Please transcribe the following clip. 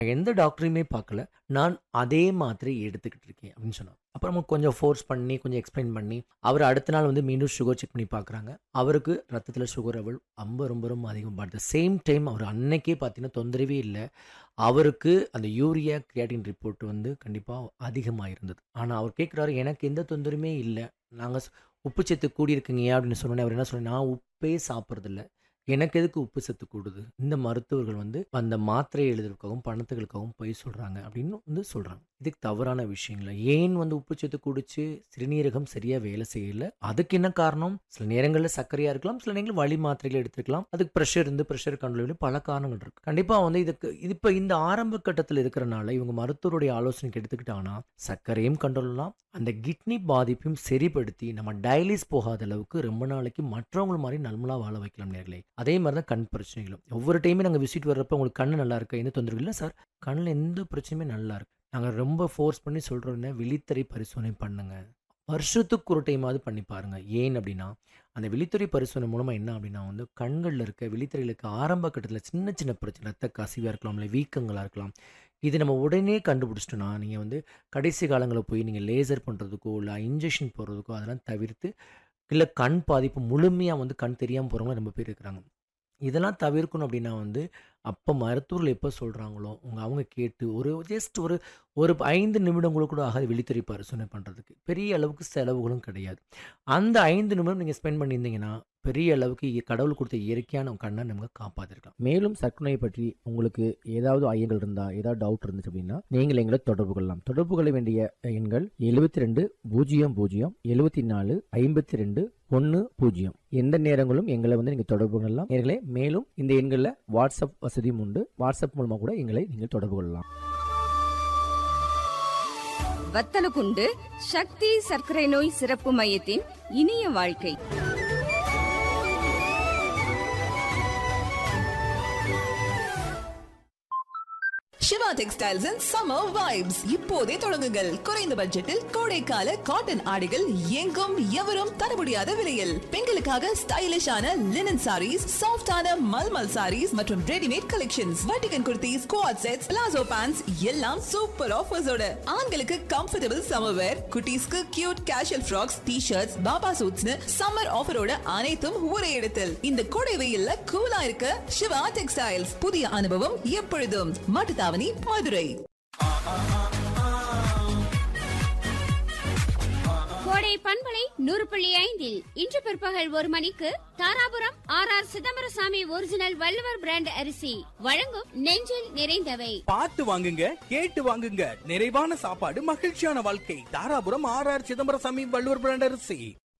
எந்த டாக்டரையுமே பார்க்கல. நான் அதே மாத்திரை எடுத்துக்கிட்டு இருக்கேன் அப்படின்னு சொன்னாங்க. அப்புறமா கொஞ்சம் ஃபோர்ஸ் பண்ணி, கொஞ்சம் எக்ஸ்ப்ளைன் பண்ணி, அவர் அடுத்த நாள் வந்து மீண்டும் சுகர் செக் பண்ணி பார்க்குறாங்க. அவருக்கு ரத்தத்தில சுகர் லெவல் ரொம்ப ரொம்ப ரொம்ப அதிகம். பட் த சேம் டைம் அவர் அன்னைக்கே பார்த்தீங்கன்னா தொந்தரவே இல்ல. அவருக்கு அந்த யூரியா, கிரியாட்டின் ரிப்போர்ட் வந்து கண்டிப்பா அதிகமா இருந்தது. ஆனா அவர் கேட்குறாரு, "எனக்கு எந்த தொந்தரவுமே இல்ல. நாங்க ஸ் உப்பு சத்து கூடியிருக்குங்கய்யா" அப்படின்னு சொன்னோனே அவர் என்ன சொன்னாரு, "நான் உப்பே சாப்பிடுறதில்ல. எனக்கு எதுக்கு உப்பு சத்து கூடுது?" இந்த மருத்துவர்கள் வந்து அந்த மாத்திரை எழுதுறதுக்காகவும், பணத்துகளுக்காகவும் பொய் சொல்றாங்க அப்படின்னு வந்து சொல்றாங்க. இது தவறான விஷயங்கள. ஏன் வந்து உப்பு சத்து கூடுச்சு? சிறுநீரகம் சரியா வேலை செய்யல. அதுக்கு என்ன காரணம்? சில நேரங்கள்ல சர்க்கரையா இருக்கலாம். சில நேரங்கள்ல வலி மாத்திரைகள் எடுத்துக்கலாம். அதுக்கு பிரஷர் இருந்து பிரஷர் கண்ட்ரோல் பல காரணங்கள் இருக்கு. கண்டிப்பா வந்து இதுக்கு இது இப்ப இந்த ஆரம்ப கட்டத்தில இருக்கிறனால இவங்க மருத்துவருடைய ஆலோசனைக்கு எடுத்துக்கிட்டாங்கன்னா, சர்க்கரையும் கண்ட்ரோல் பண்ணலாம். அந்த கிட்னி பாதிப்பையும் சரிப்படுத்தி நம்ம டயாலிஸ் போகாத அளவுக்கு ரொம்ப நாளைக்கு மற்றவங்கள மாரி நார்மலா வாழ வைக்கலாம் நேயர்களே. அதே மாரி தான் கண் பிரச்சனைகளும். ஒவ்வொரு டைமும் நாங்க விசிட் வர்றப்ப உங்களுக்கு கண்ணு நல்லா இருக்கா? எந்த தொந்தரவும் இல்ல சார். கண்ணுல எந்த பிரச்சனையுமே நல்லா இருக்கு. நாங்க ரொம்ப ஃபோர்ஸ் பண்ணி சொல்றோம் என்ன, விழித்திரை பரிசோதனை பண்ணுங்க. வருஷத்துக்கு ஒரு டைமாவது பண்ணி பாருங்க. ஏன் அப்படின்னா, அந்த விழித்திரை பரிசோதனை மூலமா என்ன அப்படின்னா வந்து கண்கள்ல இருக்க விழித்திரையில இருக்க ஆரம்ப கட்டத்தில சின்ன சின்ன பிரச்சனை, ரத்த கசிவா இருக்கலாம், இல்ல வீக்கங்களா இருக்கலாம். இது நம்ம உடனே கண்டுபிடிச்சிட்டோம்னா, நீங்க வந்து கடைசி காலங்கள்ல போய் நீங்க லேசர் பண்றதுக்கோ, இல்ல இன்ஜெக்ஷன் போடுறதுக்கோ அதெல்லாம் தவிர்த்து, இல்ல கண் பாதிப்பு முழுமையா வந்து கண் தெரியாம போறவங்க ரொம்ப பேர் இருக்கிறாங்க. இதெல்லாம் தவிர்க்கணும் அப்படின்னா வந்து, அப்ப மருத்துவர்கள் எப்ப சொல்றாங்களோ, உங்க அவங்க கேட்டு ஒரு ஜஸ்ட் ஒரு ஒரு 5 நிமிடங்கள் கூட ஆகாது விழித்திரை பரிசோதனை பண்றதுக்கு. பெரிய அளவுக்கு செலவுகளும் கிடையாது. அந்த 5 நிமிடம் நீங்க ஸ்பெண்ட் பண்ணியிருந்தீங்கன்னா, பெரிய அளவுக்கு இ கடவுள் குடுத்த இயற்கையான கண்ண நம்ம காப்பாத்திருக்கலாம். மேலும் சர்க்கரை நோய் பற்றி உங்களுக்கு ஏதாவது ஐயங்கள் இருந்தா, ஏதாவது டவுட் இருந்துச்சு அப்படின்னா, நீங்கள் எங்களை தொடர்பு கொள்ளலாம். தொடர்பு கொள்ள வேண்டிய எண்கள் 72 00 74 52 10. எந்த நேரங்களும் எங்களை வந்து நீங்க தொடர்பு கொள்ளலாம். நேயர்களே மேலும் இந்த எண்கள்ல வாட்ஸ்அப் வசதியும் உண்டு. வாட்ஸ்அப் மூலமா கூட எங்களை நீங்கள் தொடர்பு கொள்ளலாம். வத்தலகுண்டு சக்தி சர்க்கரை நோய் சிறப்பு மையத்தின் இனிய வாழ்க்கை Siva textiles and summer vibes இப்போதே தொடங்குங்கள் குறைந்த பட்ஜெட்டில் கோடைக்கால காட்டன் ஆடைகள் எங்கும் எவரும் தர முடியாத விலையில் பெண்களுக்காக ஸ்டைலிஷான லினன் சாரீஸ் சாஃப்டான மல்மல் சாரீஸ் மற்றும் ரெடிமேட் கலெக்ஷன்ஸ் வட்டிகன் kurtis coord sets palazzo pants எல்லாம் சூப்பர் ஆஃபர்ஸோட ஆண்களுக்கு கம்ஃபர்டபுள் சம்மர் வேர் குட்டீஸ்க்கு cute casual frocks T shirts பாபா சூட்ஸ்னு சம்மர் ஆஃபரோட அனைத்தும் ஒரே இடத்தில் இந்த கோடை வெயில்ல கூலா இருக்க சிவா டெக்ஸ்டைல்ஸ் புதிய அனுபவம் எப்பொழுதும் மாட்டுத்தாவணி மதுரை கோடை பண்பலை நூறு புள்ளி ஐந்தில் இன்று பிற்பகல் ஒரு மணிக்கு Dharapuram R R Chidambarasamy original Valluvar brand அரிசி வழங்கும் நெஞ்சில் நிறைந்தவை பார்த்து வாங்குங்க கேட்டு வாங்குங்க நிறைவான சாப்பாடு மகிழ்ச்சியான வாழ்க்கை Dharapuram R R Chidambarasamy Valluvar brand அரிசி